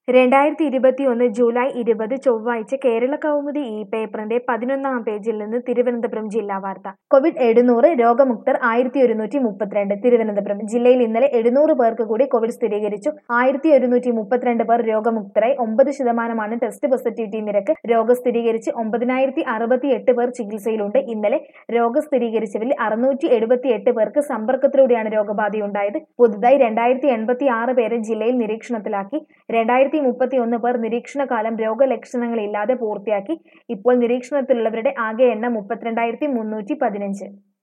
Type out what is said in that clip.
രണ്ടായിരത്തി ഇരുപത്തിയൊന്ന് ജൂലൈ ഇരുപത് ചൊവ്വാഴ്ച കേരള കൗമുദി ഈ പേപ്പറിന്റെ പതിനൊന്നാം പേജിൽ നിന്ന് തിരുവനന്തപുരം ജില്ലാ വാർത്ത കോവിഡ് എഴുന്നൂറ് രോഗമുക്തർ ആയിരത്തി ഒരുന്നൂറ്റി മുപ്പത്തിരണ്ട് തിരുവനന്തപുരം ജില്ലയിൽ ഇന്നലെ എഴുന്നൂറ് പേർക്ക് കൂടി കോവിഡ് സ്ഥിരീകരിച്ചു ആയിരത്തി ഒരുന്നൂറ്റി മുപ്പത്തിരണ്ട് പേർ രോഗമുക്തരായി ഒമ്പത് ശതമാനമാണ് ടെസ്റ്റ് പോസിറ്റിവിറ്റി നിരക്ക് രോഗം സ്ഥിരീകരിച്ച് ഒമ്പതിനായിരത്തി അറുപത്തി എട്ട് പേർ ചികിത്സയിലുണ്ട് ഇന്നലെ രോഗം സ്ഥിരീകരിച്ചവരിൽ അറുന്നൂറ്റി എഴുപത്തി എട്ട് പേർക്ക് സമ്പർക്കത്തിലൂടെയാണ് രോഗബാധയുണ്ടായത് പുതുതായി രണ്ടായിരത്തി എൺപത്തി ആറ് പേരെ ജില്ലയിൽ നിരീക്ഷണത്തിലാക്കി രണ്ടായിരത്തി മുപ്പത്തി ഒന്ന് പേർ നിരീക്ഷണകാലം രോഗലക്ഷണങ്ങളില്ലാതെ പൂർത്തിയാക്കി ഇപ്പോൾ നിരീക്ഷണത്തിലുള്ളവരുടെ ആകെ എണ്ണം മുപ്പത്തിരണ്ടായിരത്തി മുന്നൂറ്റി പതിനഞ്ച്